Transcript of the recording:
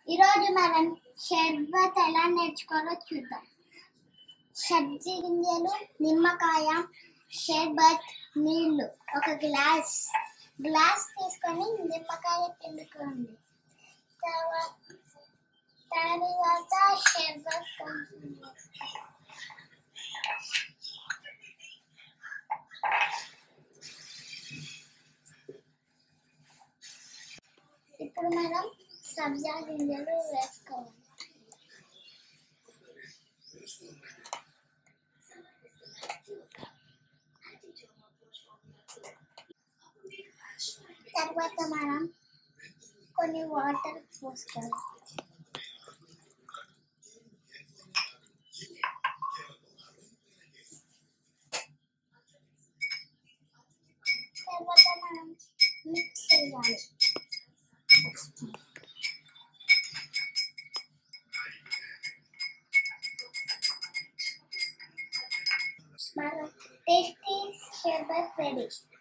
ఈరోజు మనం షర్బత్ ఎలా నేర్చుకోవాలో చూద్దాం సబ్జీ గింజలు నిమ్మకాయ షర్బత్ నీళ్లు ఒక గ్లాస్ గ్లాస్ తీసుకొని నిమ్మకాయ పిండుకోండి తర్వాత తర్వాత షర్బత్ కొంచెం ఇప్పుడు మనం సబ్జా గింజలు వేసుకోవాలి తర్వాత మనం కొన్ని వాటర్ పోసుకోవాలి తర్వాత మనం మిక్స్ చేయాలి మన టేస్టీ షర్బత్ రెడీ